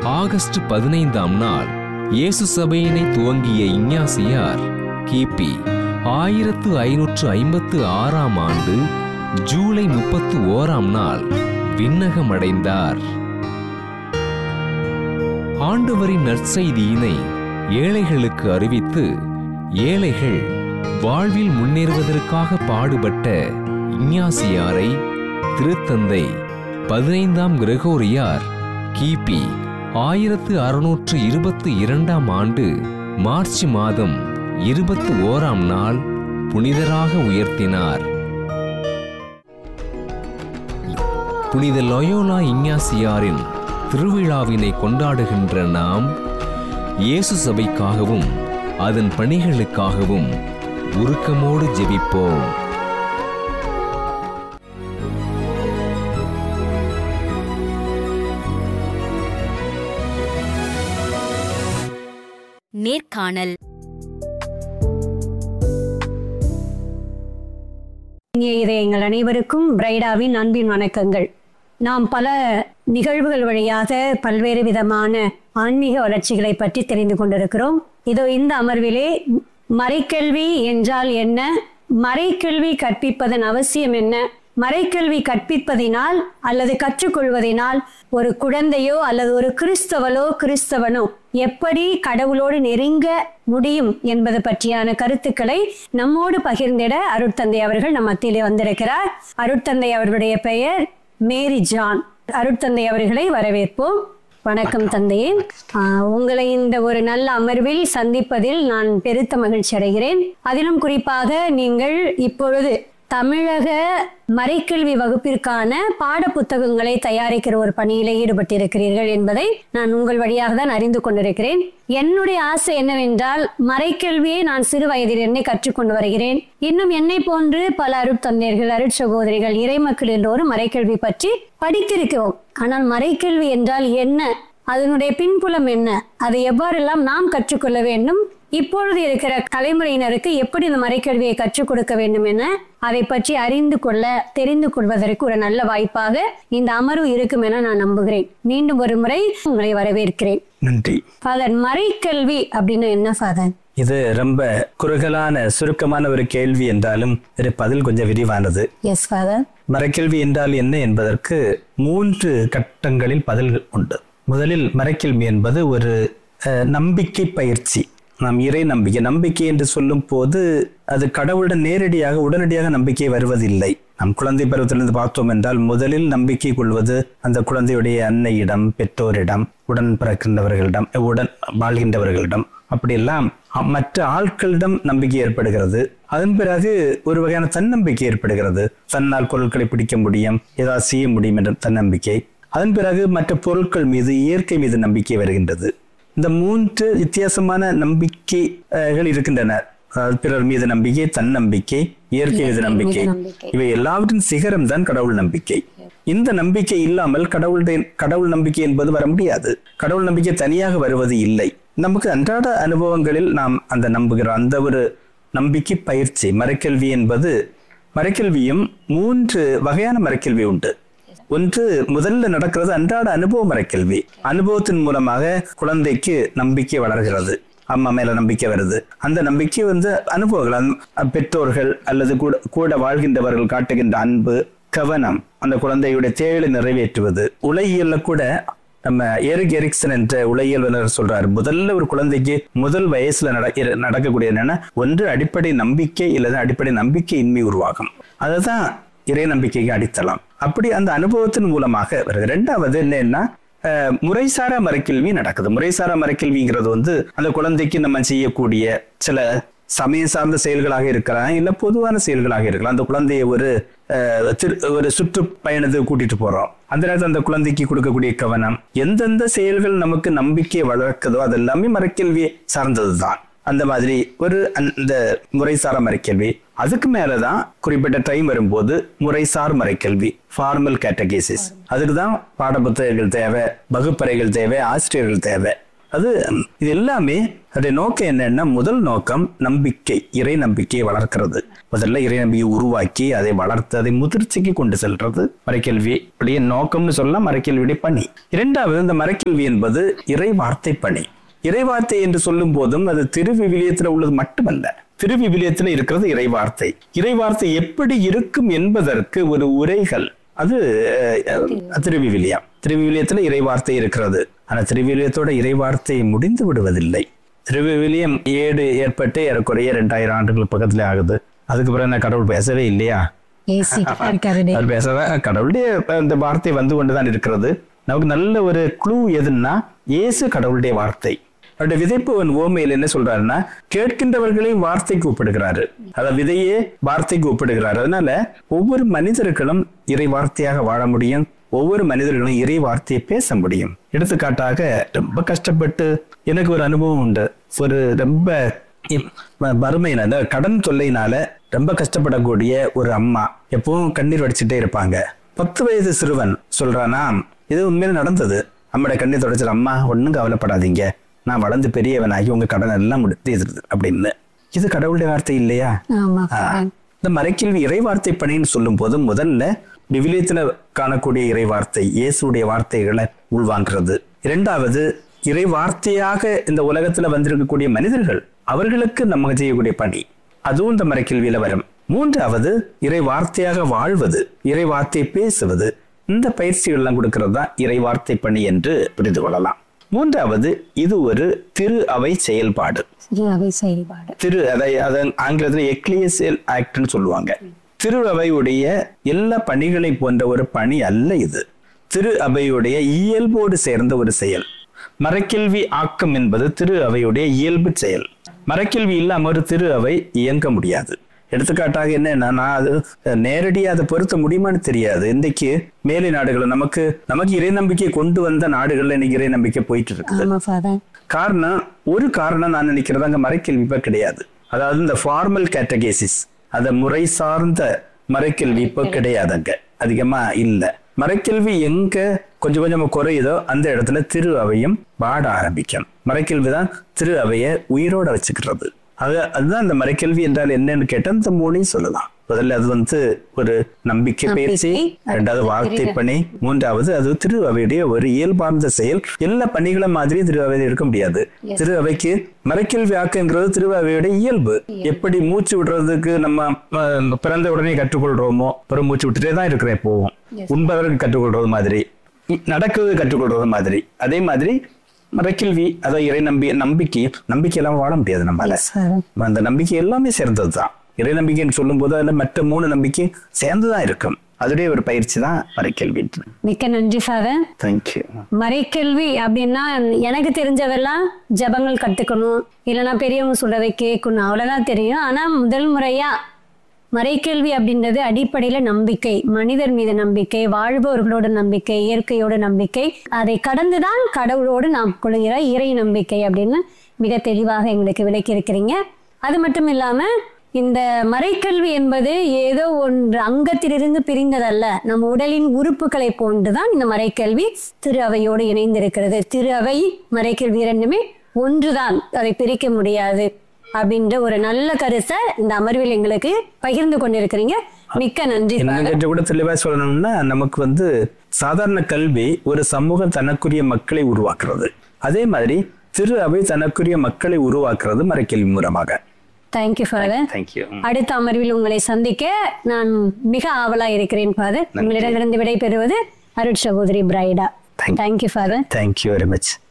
August பதினைந்தாம் நாள் இயேசு சபையினை துவங்கிய இஞ்ஞாசியார் கிபி ஆயிரத்து ஐநூற்று ஐம்பத்து ஆறாம் ஆண்டு ஜூலை முப்பத்து ஓராம் நாள் விண்ணகமடைந்தார் ஆண்டவரின் நற்செய்தியினை ஏழைகளுக்கு அறிவித்து ஏழைகள் வாழ்வில் முன்னேறுவதற்காக பாடுபட்ட இஞ்ஞாசியாரை திருத்தந்தை பதினைந்தாம் கிரெகோரியார் கிபி ஆயிரத்து அறுநூற்று இருபத்தி இரண்டாம் ஆண்டு மார்ச் மாதம் இருபத்தி ஓராம் நாள் புனிதராக உயர்த்தினார் புனித லொயோலா இஞ்ஞாசியாரின் திருவிழாவினை கொண்டாடுகின்ற நாம் இயேசு சபைக்காகவும் அதன் பணிகளுக்காகவும் உருக்கமோடு ஜெபிப்போம் நேர்காணல் இனிய இதயங்கள் அனைவருக்கும் பிரைடாவின் அன்பின் வணக்கங்கள் நாம் பல நிகழ்வுகள் வழியாக பல்வேறு விதமான ஆன்மீக வளர்ச்சிகளை பற்றி தெரிந்து கொண்டிருக்கிறோம் இதோ இந்த அமர்விலே மறைக்கல்வி என்றால் என்ன மறைக்கல்வி கற்பிப்பதன் அவசியம் என்ன மறைக்கல்வி கற்பிப்பதினால் அல்லது கற்றுக்கொள்வதினால் ஒரு குழந்தையோ அல்லது ஒரு கிறிஸ்தவளோ கிறிஸ்தவனோ எப்படி கடவுளோடு நெருங்க முடியும் என்பது பற்றியான கருத்துக்களை நம்மோடு பகிர்ந்திட அருட்தந்தை அவர்கள் நம் மத்தியிலே வந்திருக்கிறார் அருட்தந்தை அவர்களுடைய பெயர் மேரி ஜான் அருட்தந்தை அவர்களை வரவேற்போம் வணக்கம் தந்தையே ஆஹ், உங்களை இந்த ஒரு நல்ல அமர்வில் சந்திப்பதில் நான் பெருத்த மகிழ்ச்சி அடைகிறேன் அதிலும் குறிப்பாக நீங்கள் இப்பொழுது தமிழக மறைக்கல்வி வகுப்பிற்கான பாட புத்தகங்களை தயாரிக்கிற ஒரு பணியில ஈடுபட்டிருக்கிறீர்கள் என்பதை நான் உங்கள் வழியாக தான் அறிந்து கொண்டிருக்கிறேன் என்னுடைய ஆசை என்னவென்றால் மறைக்கல்வியை நான் சிறு வயதிலிருந்தே கற்றுக்கொண்டு வருகிறேன் இன்னும் என்னை போன்று பல அருட்தந்தையர்கள் அருட்சகோதரிகள் இறைமக்கள் எல்லோரும் மறைக்கல்வி பற்றி படித்திருக்கிறோம் ஆனால் மறைக்கல்வி என்றால் என்ன அதனுடைய பின்புலம் என்ன அதை எவ்வாறெல்லாம் நாம் கற்றுக்கொள்ள வேண்டும் இப்பொழுது இருக்கிற தலைமுறையினருக்கு எப்படி இந்த மறைக்கல்வியை கற்றுக் கொடுக்க வேண்டும் என அதை பற்றி அறிந்து கொள்ள தெரிந்து கொள்வதற்கு ஒரு நல்ல வாய்ப்பாக இந்த அமர்வு இருக்கும் என நான் நம்புகிறேன் மீண்டும் ஒரு முறை உங்களை வரவேற்கிறேன் நன்றி ஃபாதர் மறைக்கல்வி அப்படின்னு என்ன ஃபாதர் இது ரொம்ப குறுகலான சுருக்கமான ஒரு கேள்வி என்றாலும் இது பதில் கொஞ்சம் விரிவானது எஸ் ஃபாதர் மறைக்கல்வி என்றால் என்ன என்பதற்கு மூன்று கட்டங்களில் பதில்கள் உண்டு முதலில் மறைக்கல்வி என்பது ஒரு அஹ், நம்பிக்கை பயிற்சி நாம் இறை நம்பிக்கை நம்பிக்கை என்று சொல்லும் போது அது கடவுளுடன் நேரடியாக உடனடியாக நம்பிக்கை வருவதில்லை நம் குழந்தை பருவத்திலிருந்து பார்த்தோம் என்றால் முதலில் நம்பிக்கை கொள்வது அந்த குழந்தையுடைய அன்னையிடம் பெற்றோரிடம் உடன் பிறக்கின்றவர்களிடம் உடன் வாழ்கின்றவர்களிடம் அப்படியெல்லாம் அ- மற்ற ஆட்களிடம் நம்பிக்கை ஏற்படுகிறது அதன் பிறகு ஒரு வகையான தன்னம்பிக்கை ஏற்படுகிறது தன்னால் பொருட்களை பிடிக்க முடியும் ஏதாவது செய்ய முடியும் என்ற தன்னம்பிக்கை அதன் பிறகு மற்ற பொருட்கள் மீது இயற்கை மீது நம்பிக்கை வருகின்றது இந்த மூன்று வித்தியாசமான நம்பிக்கைகள் இருக்கின்றன அதாவது பிறர் மீது நம்பிக்கை தன்னம்பிக்கை இயற்கை மீது நம்பிக்கை நம்பிக்கை. இவை எல்லாவற்றின் சிகரம் தான் கடவுள் நம்பிக்கை இந்த நம்பிக்கை இல்லாமல் கடவுளுடைய கடவுள் நம்பிக்கை என்பது வர முடியாது கடவுள் நம்பிக்கை தனியாக வருவது இல்லை நமக்கு அன்றாட அனுபவங்களில் நாம் அந்த நம்புகிற அந்த ஒரு நம்பிக்கை பயிற்சி மறைக்கல்வி என்பது மறைக்கல்வியும் மூன்று வகையான மறைக்கல்வி உண்டு ஒன்று முதல்ல நடக்கிறது அன்றாட அனுபவ மறைக்கல்வி அனுபவத்தின் மூலமாக குழந்தைக்கு நம்பிக்கை வளர்கிறது அம்மா மேல நம்பிக்கை வருது அந்த நம்பிக்கை வந்து அனுபவங்கள் அந்த பெற்றோர்கள் அல்லது கூட கூட வாழ்கின்றவர்கள் காட்டுகின்ற அன்பு கவனம் அந்த குழந்தையுடைய தேவையை நிறைவேற்றுவது உலகியல்ல கூட நம்ம எரிக் எரிக்சன் என்ற உலகியல் வல்லுநர் சொல்றாரு முதல்ல ஒரு குழந்தைக்கு முதல் வயசுல நட இர- நடக்கக்கூடிய என்னன்னா ஒன்று அடிப்படை நம்பிக்கை இல்லது அடிப்படை நம்பிக்கையின்மை உருவாகும் அதுதான் இறை நம்பிக்கைக்கு அடித்தளம் அப்படி அந்த அனுபவத்தின் மூலமாக வருது ரெண்டாவது என்னன்னா அஹ், முறைசாரா மறைக்கல்வி நடக்குது முறைசாரா மறைக்கல்விங்கிறது வந்து அந்த குழந்தைக்கு நம்ம செய்யக்கூடிய சில சமயம் சார்ந்த செயல்களாக இருக்கலாம் இல்ல பொதுவான செயல்களாக இருக்கலாம் அந்த குழந்தையை ஒரு அஹ், திரு- ஒரு சுற்றுப்பயணத்துக்கு கூட்டிட்டு போறோம் அந்த நேரத்தில் அந்த குழந்தைக்கு கொடுக்கக்கூடிய கவனம் எந்தெந்த செயல்கள் நமக்கு நம்பிக்கையை வளர்க்குதோ அது எல்லாமே மறைக்கல்வியை சார்ந்ததுதான் அந்த மாதிரி ஒரு அந்த முறைசார மறைக்கல்வி அதுக்கு மேலதான் குறிப்பிட்ட டைம் வரும்போது முறைசார் மறைக்கல்வி ஃபார்மல் கேட்டகேசிஸ் அதுக்கு தான் பாடப்புத்தகங்கள் தேவை வகுப்பறைகள் தேவை ஆசிரியர்கள் தேவை அது இது எல்லாமே அதோடைய நோக்கம் என்னன்னா முதல் நோக்கம் நம்பிக்கை இறை நம்பிக்கையை வளர்க்கிறது முதல்ல இறை நம்பிக்கையை உருவாக்கி அதை வளர்த்து அதை முதிர்ச்சிக்கு கொண்டு செல்றது மறைக்கல்வி உடைய நோக்கம்னு சொல்லலாம் மறைக்கல்வியுடைய பணி இரண்டாவது இந்த மறைக்கல்வி என்பது இறை வார்த்தை பணி இறைவார்த்தை என்று சொல்லும் போதும் அது திருவிவிலியத்துல உள்ளது மட்டுமல்ல திருவிவிலியத்துல இருக்கிறது இறைவார்த்தை இறைவார்த்தை எப்படி இருக்கும் என்பதற்கு ஒரு உரைகள் அது அஹ், திருவிவிலியம் திருவிவிலியத்துல இறைவார்த்தை இருக்கிறது ஆனா திருவிவிலியத்தோட இறைவார்த்தை முடிந்து விடுவதில்லை திருவிவிலியம் ஏடு ஏற்பட்டு ஏறக்குறைய ரெண்டாயிரம் ஆண்டுகள் பக்கத்துல ஆகுது அதுக்கு பிறகு என்ன கடவுள் பேசவே இல்லையா பேசிட்டு இருக்காரு அவர் பேசவே கடவுளுடைய இந்த வார்த்தை வந்து கொண்டுதான் இருக்கிறது நமக்கு நல்ல ஒரு க்ளூ எதுன்னா இயேசு கடவுளுடைய வார்த்தை அவருடைய விதைப்பவன் ஓமையில் என்ன சொல்றாருன்னா கேட்கின்றவர்களையும் வார்த்தைக்கு ஒப்பிடுகிறாரு அத விதையே வார்த்தைக்கு ஒப்பிடுகிறாரு அதனால ஒவ்வொரு மனிதர்களும் இறை வார்த்தையாக வாழ முடியும் ஒவ்வொரு மனிதர்களும் இறை வார்த்தையை பேச முடியும் எடுத்துக்காட்டாக ரொம்ப கஷ்டப்பட்டு எனக்கு ஒரு அனுபவம் உண்டு ஒரு ரொம்ப இப்- வறுமையின அந்த கடன் தொல்லையினால ரொம்ப கஷ்டப்படக்கூடிய ஒரு அம்மா எப்பவும் கண்ணீர் வடிச்சிட்டே இருப்பாங்க பத்து வயது சிறுவன் சொல்றானா இது உண்மையில நடந்தது அம்மாட கண்ணீர் தொடச்சிரு அம்மா ஒண்ணும் கவலைப்படாதீங்க நான் வளர்ந்து பெரியவனாகி உங்க கடன் எல்லாம் முடித்து அப்படின்னு இது கடவுளுடைய வார்த்தை இல்லையா ஆமா ஆ. இந்த மறைக்கல்வி இறைவார்த்தை பணின்னு சொல்லும் போது முதல்ல விவிலியத்துல காணக்கூடிய இறைவார்த்தை இயேசுடைய வார்த்தைகளை உள்வாங்கிறது இரண்டாவது இறை வார்த்தையாக இந்த உலகத்துல வந்திருக்கக்கூடிய மனிதர்கள் அவர்களுக்கு நம்ம செய்யக்கூடிய பணி அதுவும் இந்த மறைக்கல்வியில வரும் மூன்றாவது இறை வார்த்தையாக வாழ்வது இறை வார்த்தையை பேசுவது இந்த பயிற்சிகள் எல்லாம் கொடுக்கிறது தான் இறை வார்த்தை பணி என்று புரிந்து கொள்ளலாம் மூன்றாவது இது ஒரு திரு அவை செயல்பாடு சிறு அவை செயல்பாடு திரு அதை அதன் ஆங்கிலத்தில் எக்லியசியல் ஆக்ட்னு சொல்லுவாங்க திரு அவையுடைய எல்லா பணிகளை போன்ற ஒரு பணி அல்ல இது திரு அவையுடைய இயல்போடு சேர்ந்த ஒரு செயல் மரக்கேள்வி ஆக்கம் என்பது திரு அவையுடைய இயல்பு செயல் மரக்கேள்வி இல்லாம ஒரு திரு அவை இயங்க முடியாது எடுத்துக்காட்டாக என்னன்னா நான் அது நேரடியா அதை பொருத்த முடியுமான்னு தெரியாது இன்னைக்கு மேலை நாடுகள் நமக்கு நமக்கு இறை நம்பிக்கை கொண்டு வந்த நாடுகள்ல இன்னைக்கு இறை நம்பிக்கை போயிட்டு இருக்குது ஆமா ஃபாதர் காரணம் ஒரு காரணம் நான் நினைக்கிறது அங்க மறைக்கல்வி இப்ப கிடையாது அதாவது இந்த ஃபார்மல் கேட்டகேசிஸ் அந்த முறை சார்ந்த மறைக்கல்வி இப்ப கிடையாது அங்க அதிகமா இல்ல மறைக்கல்வி எங்க கொஞ்சம் கொஞ்சமா குறையுதோ அந்த இடத்துல திரு அவையும் பாட ஆரம்பிக்கும் மறைக்கல்வி தான் திரு அவைய உயிரோட வச்சுக்கிறது அது அதுதான் இந்த மறைக்கல்வி என்றால் என்னன்னு கேட்டா இந்த மூணையும் சொல்லலாம் முதல்ல அது வந்து ஒரு நம்பிக்கை பயிற்சி நம்பிக்கை. ரெண்டாவது வார்த்தை பணி மூன்றாவது அது திரு அவையுடைய ஒரு இயல்பார்ந்த செயல் எல்லா பணிகளும் மாதிரி திரு அவையில் இருக்க முடியாது திரு அவைக்கு மறைக்கல்வி ஆக்கங்கிறது திரு அவையுடைய இயல்பு எப்படி மூச்சு விடுறதுக்கு நம்ம அஹ், பிறந்த உடனே கற்றுக்கொள்றோமோ பிறகு மூச்சு விட்டுட்டே தான் இருக்கிறேன் போவோம் உண்பதற்கு கற்றுக்கொள்றது மாதிரி இ- நடக்கிறது கற்றுக்கொள்றது மாதிரி அதே மாதிரி மறைக்கல்வி அதான் இறை நம்பி நம்பிக்கை நம்பிக்கை எல்லாம் வாழ முடியாது நம்மளால அந்த நம்பிக்கை எல்லாமே சேர்ந்ததுதான் இறை நம்பிக்கைன்னு சொல்லும் போது அதுல மற்ற மூணு நம்பிக்கை சேர்ந்துதான் இருக்கும் அதுடைய ஒரு பயிற்சி தான் மறைக்கல்வி மிக்க நன்றி ஃபாதர் தேங்க்யூ மறைக்கல்வி அப்படின்னா எனக்கு தெரிஞ்சதெல்லாம் ஜபங்கள் கத்துக்கணும் இல்லைன்னா பெரியவங்க சொல்றதை கேட்கணும் அவ்வளவுதான் தெரியும் ஆனா முதல் முறையா மறைக்கல்வி அப்படின்றது அடிப்படையில நம்பிக்கை மனிதர் மீது நம்பிக்கை வாழ்பவர்களோட நம்பிக்கை இயற்கையோட நம்பிக்கை அதை கடந்துதான் கடவுளோடு நாம் கொள்கிற இறை நம்பிக்கை அப்படின்னு மிக தெளிவாக எங்களுக்கு விளக்கி இருக்கிறீங்க அது மட்டும் இல்லாம இந்த மறைக்கல்வி என்பது ஏதோ ஒன்று அங்கத்திலிருந்து பிரிந்ததல்ல நம் உடலின் உறுப்புகளை போன்றுதான் இந்த மறைக்கல்வி திரு அவையோடு இணைந்திருக்கிறது திரு அவை மறைக்கல்வி இரண்டுமே ஒன்றுதான் அதை பிரிக்க முடியாது அப்படின்ற ஒரு நல்ல கருத்தை இந்த அமர்வில் எங்களுக்கு பகிர்ந்து கொண்டிருக்கிறீங்க மிக்க நன்றி இன்னும் கொஞ்சம் கூட தெளிவா சொல்லணும்னா நமக்கு வந்து சாதாரண கல்வி ஒரு சமூகம் தனக்குரிய மக்களை உருவாக்குறது அதே மாதிரி திரு அவை தனக்குரிய மக்களை உருவாக்குறது மறைக்கல்வி மூலமாக தேங்க்யூ ஃபாதர் தேங்க்யூ அடுத்த அமர்வில் உங்களை சந்திக்க நான் மிக ஆவலா இருக்கிறேன் ஃபாதர் உங்களிடமிருந்து விடை பெறுவது அருட் சகோதரி Brida Thank you. Thank you father thank you very much